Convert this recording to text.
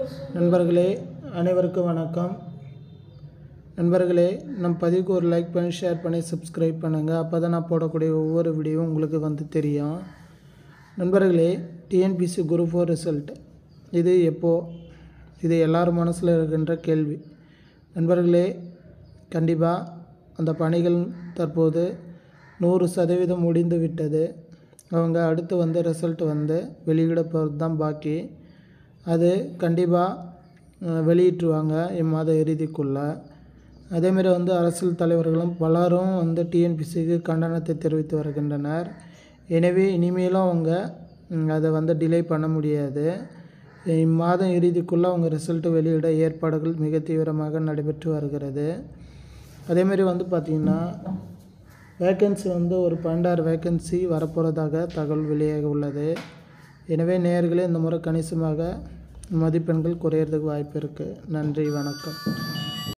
நண்பர்களே அனைவருக்கும் வணக்கம் நண்பர்களே நம் பதிவுக்கு ஒரு லைக் பண்ணி ஷேர் பண்ணி சப்ஸ்கிரைப் பண்ணுங்கள் அப்போ தான் நான் போடக்கூடிய ஒவ்வொரு வீடியோவும் உங்களுக்கு வந்து தெரியும் நண்பர்களே டிஎன்பிசி குரூப் ஃபோர் ரிசல்ட் இது எப்போது இது எல்லார் மனசில் இருக்கின்ற கேள்வி நண்பர்களே கண்டிப்பாக அந்த பணிகள் தற்போது நூறு சதவீதம் முடிந்து விட்டது அவங்க அடுத்து வந்து ரிசல்ட் வந்து வெளியிட போகிறது தான் பாக்கி அது கண்டிப்பாக வெளியிட்டுருவாங்க இம்மாத இறுதிக்குள்ளே அதேமாரி வந்து அரசியல் தலைவர்களும் பலரும் வந்து டிஎன்பிசிக்கு கண்டனத்தை தெரிவித்து வருகின்றனர் எனவே இனிமேலும் அவங்க ம், அதை வந்து டிலே பண்ண முடியாது இம்மாதம் இறுதிக்குள்ளே அவங்க ரிசல்ட்டு வெளியிட ஏற்பாடுகள் மிக தீவிரமாக நடைபெற்று வருகிறது அதேமாரி வந்து பார்த்திங்கன்னா வேக்கன்சி வந்து ஒரு பன்னெண்டாயிரம் வேக்கன்சி வரப்போகிறதாக தகவல் வெளியாக உள்ளது எனவே நேயர்களே இந்த முறை கணிசமாக மதிப்பெண்கள் குறையிறதுக்கு வாய்ப்பு இருக்குது நன்றி வணக்கம்